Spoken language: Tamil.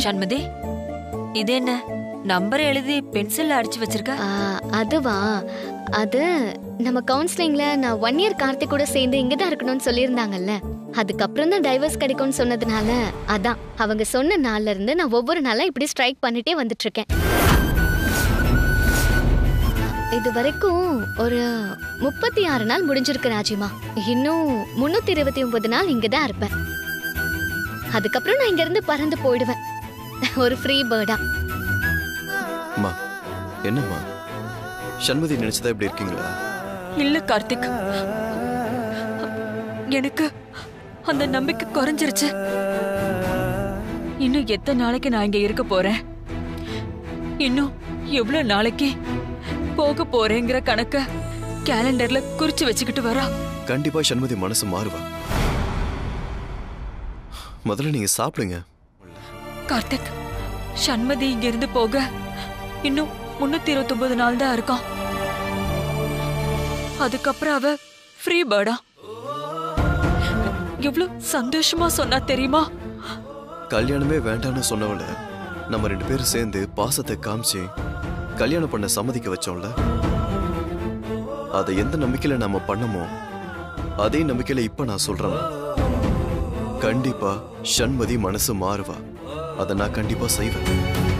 சண்மதி இது என்ன நம்பர் எழுதி பென்சில்ல அடிச்சு வச்சிருக்க ஆ, அதுவா அது நம்ம கவுன்சிலிங்ல நான் ஒன் இயர் கார்த்திக் கூட சேர்ந்து இங்க தான் இருக்கணும்னு சொல்லியிருந்தாங்கல்ல அதுக்கப்புறம் தான் டைவர்ஸ் கிடைக்கும்னு சொன்னதுனால அதான் அவங்க சொன்ன நாள்ல இருந்து நான் ஒவ்வொரு நாளா இப்படி ஸ்ட்ரைக் பண்ணிட்டே வந்துட்டு இருக்கேன் இது வரைக்கும் ஒரு முப்பத்தி ஆறு நாள் முடிஞ்சிருக்கு ராஜிமா இன்னும் முன்னூத்தி இருபத்தி ஒன்பது நாள் இங்க தான் இருப்பேன் அதுக்கப்புறம் நான் இங்க இருந்து பறந்து போயிடுவேன் ஒரு ஃப்ரீ பேர்டா அம்மா என்னம்மா சண்மதி நினைச்சதா இப்படி இருக்கீங்களா இல்ல கார்த்திக் எனக்கு அந்த நம்பிக்கை குறைஞ்சிருச்சு இன்னும் எத்தனை நாளைக்கு நான் இங்க இருக்க போறேன் இன்னும் எவ்வளவு நாளைக்கு போக போறேங்கிற கணக்க கேலண்டர்ல குறிச்சு வச்சுக்கிட்டு வரா கண்டிப்பா சண்மதி மனசு மாறுவா முதல்ல நீங்க சாப்பிடுங்க கார்த்திக் சண்மதி இங்க இருந்து போக இன்னும் முன்னூத்தி இருபத்தி ஒன்பது நாள் தான் இருக்கான் அதுக்கப்புறம் அவ ஃப்ரீ பேர்டா எவ்வளவு சந்தோஷமா சொன்னா தெரியுமா கல்யாணமே வேண்டாம்னு சொன்னவள நம்ம ரெண்டு பேரும் சேர்ந்து பாசத்தை காமிச்சு கல்யாணம் பண்ண சம்மதிக்க வச்சோம்ல அதை எந்த நம்பிக்கையில நாம பண்ணமோ அதே நம்பிக்கையில இப்ப நான் சொல்றேன் கண்டிப்பா சண்மதி மனசு மாறுவா அதை நான் கண்டிப்பா செய்வேன்